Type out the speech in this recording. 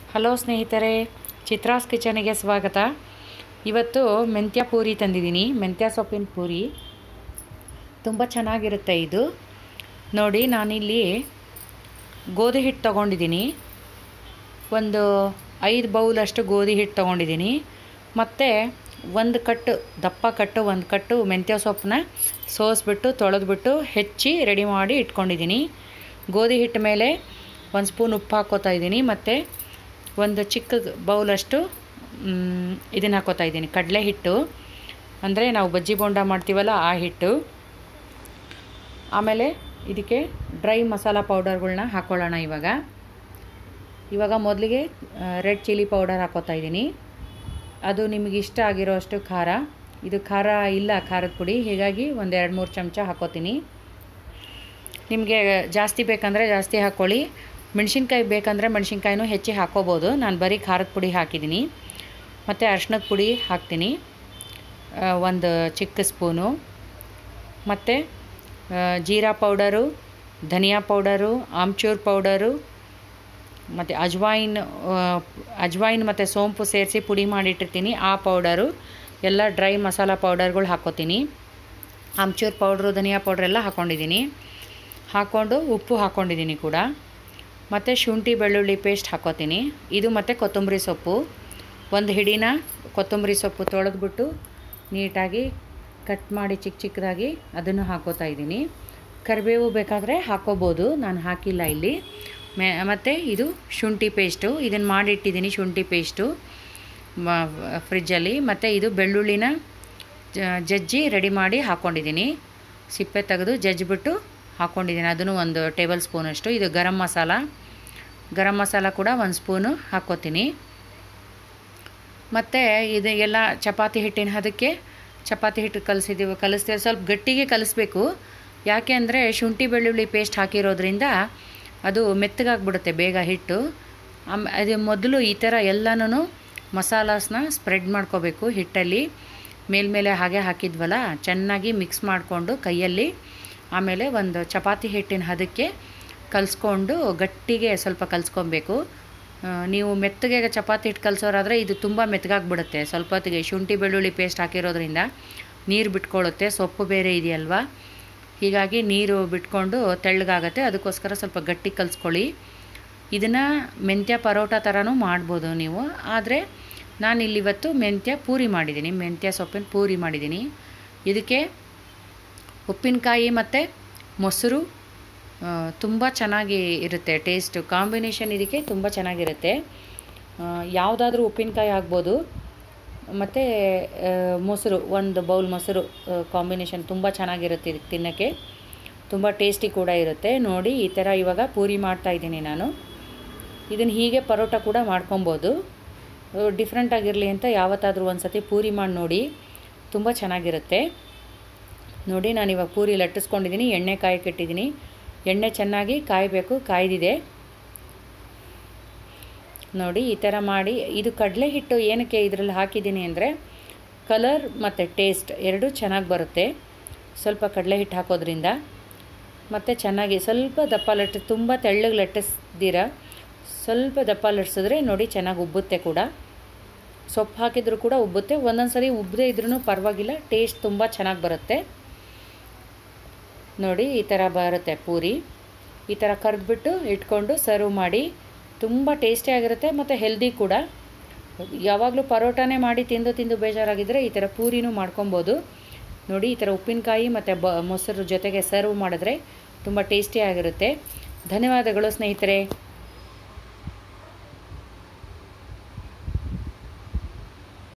hello ಸ್ನೇಹಿತರೆ ಚಿತ್ರಾಸ್ ಕಿಚನಿಗೆ ಸ್ವಾಗತ ಇವತ್ತು ಮೆಂತ್ಯ ಪೂರಿ ತಂದಿದ್ದೀನಿ ಮೆಂತ್ಯ ಸೊಪ್ಪಿನ ಪೂರಿ ತುಂಬ ಚೆನ್ನಾಗಿರುತ್ತೆ ಇದು ನೋಡಿ ನಾನಿಲ್ಲಿ ಗೋಧಿ ಹಿಟ್ಟು ತೊಗೊಂಡಿದ್ದೀನಿ ಒಂದು ಐದು ಬೌಲಷ್ಟು ಗೋಧಿ ಹಿಟ್ಟು ತೊಗೊಂಡಿದ್ದೀನಿ ಮತ್ತು ಒಂದು ಕಟ್ಟು ದಪ್ಪ ಕಟ್ಟು ಒಂದು ಕಟ್ಟು ಮೆಂತ್ಯ ಸೊಪ್ಪನ್ನ ಸೋಸ್ಬಿಟ್ಟು ತೊಳೆದ್ಬಿಟ್ಟು ಹೆಚ್ಚಿ ರೆಡಿ ಮಾಡಿ ಇಟ್ಕೊಂಡಿದ್ದೀನಿ ಗೋಧಿ ಹಿಟ್ಟು ಮೇಲೆ ಒಂದು ಸ್ಪೂನ್ ಉಪ್ಪು ಹಾಕ್ಕೋತಾ ಇದ್ದೀನಿ ಮತ್ತು ಒಂದು ಚಿಕ್ಕ ಬೌಲಷ್ಟು ಇದನ್ನು ಹಾಕೋತಾ ಇದ್ದೀನಿ ಕಡಲೆ ಹಿಟ್ಟು ಅಂದರೆ ನಾವು ಬಜ್ಜಿ ಬೋಂಡ ಮಾಡ್ತೀವಲ್ಲ ಆ ಹಿಟ್ಟು ಆಮೇಲೆ ಇದಕ್ಕೆ ಡ್ರೈ ಮಸಾಲ ಪೌಡರ್ಗಳ್ನ ಹಾಕ್ಕೊಳ್ಳೋಣ ಇವಾಗ ಇವಾಗ ಮೊದಲಿಗೆ ರೆಡ್ ಚಿಲ್ಲಿ ಪೌಡರ್ ಹಾಕೋತಾ ಇದ್ದೀನಿ ಅದು ನಿಮಗೆ ಇಷ್ಟ ಆಗಿರೋಷ್ಟು ಖಾರ ಇದು ಖಾರ ಇಲ್ಲ ಖಾರದ ಪುಡಿ ಹೀಗಾಗಿ ಒಂದು ಎರಡು ಮೂರು ಚಮಚ ಹಾಕೋತೀನಿ ನಿಮಗೆ ಜಾಸ್ತಿ ಬೇಕಂದರೆ ಜಾಸ್ತಿ ಹಾಕ್ಕೊಳ್ಳಿ ಮೆಣಸಿನ್ಕಾಯಿ ಬೇಕಂದರೆ ಮೆಣಸಿನ್ಕಾಯಿನೂ ಹೆಚ್ಚಿ ಹಾಕ್ಕೋಬೋದು ನಾನು ಬರೀ ಖಾರದ ಪುಡಿ ಹಾಕಿದ್ದೀನಿ ಮತ್ತು ಅರ್ಶಿನದ ಪುಡಿ ಹಾಕ್ತೀನಿ ಒಂದು ಚಿಕ್ಕ ಸ್ಪೂನು ಮತ್ತು jeera powder dhaniya powder amchur powder ಮತ್ತು ಅಜ್ವಾಯಿನ್ ಅಜ್ವಾಯಿನ್ ಮತ್ತು ಸೋಂಪು ಸೇರಿಸಿ ಪುಡಿ ಮಾಡಿಟ್ಟಿರ್ತೀನಿ ಆ ಪೌಡರು ಎಲ್ಲ ಡ್ರೈ ಮಸಾಲ ಪೌಡರ್ಗಳು ಹಾಕ್ಕೋತೀನಿ ಆಮ್ಚೂರ್ ಪೌಡ್ರು ಧನಿಯಾ ಪೌಡ್ರ್ ಎಲ್ಲ ಹಾಕ್ಕೊಂಡಿದ್ದೀನಿ ಹಾಕ್ಕೊಂಡು ಉಪ್ಪು ಹಾಕ್ಕೊಂಡಿದ್ದೀನಿ ಕೂಡ ಮತ್ತು ಶುಂಠಿ ಬೆಳ್ಳುಳ್ಳಿ ಪೇಸ್ಟ್ ಹಾಕ್ಕೋತೀನಿ ಇದು ಮತ್ತು ಕೊತ್ತಂಬರಿ ಸೊಪ್ಪು ಒಂದು ಹಿಡಿನ ಕೊತ್ತಂಬರಿ ಸೊಪ್ಪು ತೊಳೆದ್ಬಿಟ್ಟು ನೀಟಾಗಿ ಕಟ್ ಮಾಡಿ ಚಿಕ್ಕ ಚಿಕ್ಕದಾಗಿ ಅದನ್ನು ಹಾಕೋತಾ ಇದ್ದೀನಿ ಕರಿಬೇವು ಬೇಕಾದರೆ ಹಾಕೋಬೋದು ನಾನು ಹಾಕಿಲ್ಲ ಇಲ್ಲಿ ಮೆ ಮತ್ತು ಇದು ಶುಂಠಿ ಪೇಸ್ಟು ಇದನ್ನು ಮಾಡಿಟ್ಟಿದ್ದೀನಿ ಶುಂಠಿ ಪೇಸ್ಟು ಫ್ರಿಜ್ಜಲ್ಲಿ ಮತ್ತು ಇದು ಬೆಳ್ಳುಳ್ಳಿನ ಜಜ್ಜಿ ರೆಡಿ ಮಾಡಿ ಹಾಕ್ಕೊಂಡಿದ್ದೀನಿ ಸಿಪ್ಪೆ ತೆಗೆದು ಜಜ್ಜಿಬಿಟ್ಟು ಹಾಕ್ಕೊಂಡಿದ್ದೀನಿ ಅದನ್ನು ಒಂದು ಟೇಬಲ್ ಸ್ಪೂನಷ್ಟು ಇದು ಗರಂ ಮಸಾಲ ಗರಂ ಮಸಾಲ ಕೂಡ ಒಂದು ಸ್ಪೂನು ಹಾಕ್ಕೋತೀನಿ ಮತ್ತು ಇದು ಎಲ್ಲ ಚಪಾತಿ ಹಿಟ್ಟಿನ ಅದಕ್ಕೆ ಚಪಾತಿ ಹಿಟ್ಟು ಕಲಿಸಿದ್ದೀವಿ ಕಲಿಸ್ತೀವಿ ಸ್ವಲ್ಪ ಗಟ್ಟಿಗೆ ಕಲಿಸ್ಬೇಕು ಯಾಕೆ ಅಂದರೆ ಶುಂಠಿ ಬೆಳ್ಳುಳ್ಳಿ ಪೇಸ್ಟ್ ಹಾಕಿರೋದ್ರಿಂದ ಅದು ಮೆತ್ತಗಾಗ್ಬಿಡುತ್ತೆ ಬೇಗ ಹಿಟ್ಟು ಆಮ್ ಅದು ಮೊದಲು ಈ ಥರ ಎಲ್ಲನೂ ಮಸಾಲಾಸ್ನ ಸ್ಪ್ರೆಡ್ ಮಾಡ್ಕೋಬೇಕು ಹಿಟ್ಟಲ್ಲಿ ಮೇಲ್ಮೇಲೆ ಹಾಗೆ ಹಾಕಿದ್ವಲ್ಲ ಚೆನ್ನಾಗಿ ಮಿಕ್ಸ್ ಮಾಡಿಕೊಂಡು ಕೈಯಲ್ಲಿ ಆಮೇಲೆ ಒಂದು ಚಪಾತಿ ಹಿಟ್ಟಿನ ಹದಕ್ಕೆ ಕಲಿಸ್ಕೊಂಡು ಗಟ್ಟಿಗೆ ಸ್ವಲ್ಪ ಕಲಿಸ್ಕೊಬೇಕು ನೀವು ಮೆತ್ತಗೆ ಚಪಾತಿ ಹಿಟ್ಟು ಕಲಿಸೋರಾದರೆ ಇದು ತುಂಬ ಮೆತ್ತಗಾಗ್ಬಿಡುತ್ತೆ ಸ್ವಲ್ಪ ಹೊತ್ತಿಗೆ ಶುಂಠಿ ಬೆಳ್ಳುಳ್ಳಿ ಪೇಸ್ಟ್ ಹಾಕಿರೋದ್ರಿಂದ ನೀರು ಬಿಟ್ಕೊಳ್ಳುತ್ತೆ ಸೊಪ್ಪು ಬೇರೆ ಇದೆಯಲ್ವಾ ಹೀಗಾಗಿ ನೀರು ಬಿಟ್ಕೊಂಡು ತೆಳ್ಳಗಾಗತ್ತೆ ಅದಕ್ಕೋಸ್ಕರ ಸ್ವಲ್ಪ ಗಟ್ಟಿ ಕಲಿಸ್ಕೊಳ್ಳಿ ಇದನ್ನು ಮೆಂತ್ಯ ಪರೋಟ ಥರನೂ ಮಾಡ್ಬೋದು ನೀವು ಆದರೆ ನಾನು ಇಲ್ಲಿವತ್ತು ಮೆಂತ್ಯ ಪೂರಿ ಮಾಡಿದ್ದೀನಿ ಮೆಂತ್ಯ ಸೊಪ್ಪಿನ ಪೂರಿ ಮಾಡಿದ್ದೀನಿ ಇದಕ್ಕೆ ಉಪ್ಪಿನಕಾಯಿ ಮತ್ತು ಮೊಸರು ತುಂಬ ಚೆನ್ನಾಗಿ ಇರುತ್ತೆ ಟೇಸ್ಟು ಕಾಂಬಿನೇಷನ್ ಇದಕ್ಕೆ ತುಂಬ ಚೆನ್ನಾಗಿರುತ್ತೆ ಯಾವುದಾದ್ರೂ ಉಪ್ಪಿನಕಾಯಿ ಆಗ್ಬೋದು ಮತ್ತು ಮೊಸರು ಒಂದು ಬೌಲ್ ಮೊಸರು ಕಾಂಬಿನೇಷನ್ ತುಂಬ ಚೆನ್ನಾಗಿರುತ್ತೆ ಇದಕ್ಕೆ ತಿನ್ನೋಕ್ಕೆ ತುಂಬ ಟೇಸ್ಟಿ ಕೂಡ ಇರುತ್ತೆ ನೋಡಿ ಈ ಥರ ಇವಾಗ ಪೂರಿ ಮಾಡ್ತಾಯಿದ್ದೀನಿ ನಾನು ಇದನ್ನು ಹೀಗೆ ಪರೋಟ ಕೂಡ ಮಾಡ್ಕೊಬೋದು ಡಿಫ್ರೆಂಟ್ ಆಗಿರಲಿ ಅಂತ ಯಾವತ್ತಾದರೂ ಒಂದು ಸತಿ ಪೂರಿ ಮಾಡಿ ನೋಡಿ ತುಂಬ ಚೆನ್ನಾಗಿರುತ್ತೆ ನೋಡಿ ನಾನು ಇವಾಗ ಪೂರಿ ಲಟ್ಟಿಸ್ಕೊಂಡಿದ್ದೀನಿ ಎಣ್ಣೆ ಕಾಯಕ್ಕೆ ಇಟ್ಟಿದ್ದೀನಿ ಎಣ್ಣೆ ಚೆನ್ನಾಗಿ ಕಾಯಬೇಕು ಕಾಯ್ದಿದೆ ನೋಡಿ ಈ ಥರ ಮಾಡಿ ಇದು ಕಡಲೆ ಹಿಟ್ಟು ಏನಕ್ಕೆ ಇದರಲ್ಲಿ ಹಾಕಿದ್ದೀನಿ ಅಂದರೆ ಕಲರ್ ಮತ್ತು ಟೇಸ್ಟ್ ಎರಡೂ ಚೆನ್ನಾಗಿ ಬರುತ್ತೆ ಸ್ವಲ್ಪ ಕಡಲೆ ಹಿಟ್ಟು ಹಾಕೋದ್ರಿಂದ ಮತ್ತು ಚೆನ್ನಾಗಿ ಸ್ವಲ್ಪ ದಪ್ಪ ಲಟ್ಟಿ ತುಂಬ ತೆಳ್ಳಗೆ ಲಟ್ಟಿಸ್ದಿರ ಸ್ವಲ್ಪ ದಪ್ಪ ಲಟ್ಟಿಸಿದ್ರೆ ನೋಡಿ ಚೆನ್ನಾಗಿ ಉಬ್ಬುತ್ತೆ ಕೂಡ ಸೊಪ್ಪು ಹಾಕಿದರೂ ಕೂಡ ಉಬ್ಬುತ್ತೆ ಒಂದೊಂದು ಸರಿ ಉಬ್ಬದೇ ಇದ್ರೂ ಪರವಾಗಿಲ್ಲ ಟೇಸ್ಟ್ ತುಂಬ ಚೆನ್ನಾಗಿ ಬರುತ್ತೆ ನೋಡಿ ಈ ಥರ ಬರುತ್ತೆ ಪೂರಿ ಈ ಥರ ಕರೆದ್ಬಿಟ್ಟು ಇಟ್ಕೊಂಡು ಸರ್ವ್ ಮಾಡಿ ತುಂಬ ಟೇಸ್ಟಿಯಾಗಿರುತ್ತೆ ಮತ್ತು ಹೆಲ್ದಿ ಕೂಡ ಯಾವಾಗಲೂ ಪರೋಟಾನೇ ಮಾಡಿ ತಿಂದು ತಿಂದು ಬೇಜಾರಾಗಿದ್ದರೆ ಈ ಥರ ಪೂರಿನೂ ಮಾಡ್ಕೊಬೋದು ನೋಡಿ ಈ ಥರ ಉಪ್ಪಿನಕಾಯಿ ಮತ್ತು ಬ ಮೊಸರು ಜೊತೆಗೆ ಸರ್ವ್ ಮಾಡಿದ್ರೆ ತುಂಬ ಟೇಸ್ಟಿಯಾಗಿರುತ್ತೆ ಧನ್ಯವಾದಗಳು ಸ್ನೇಹಿತರೆ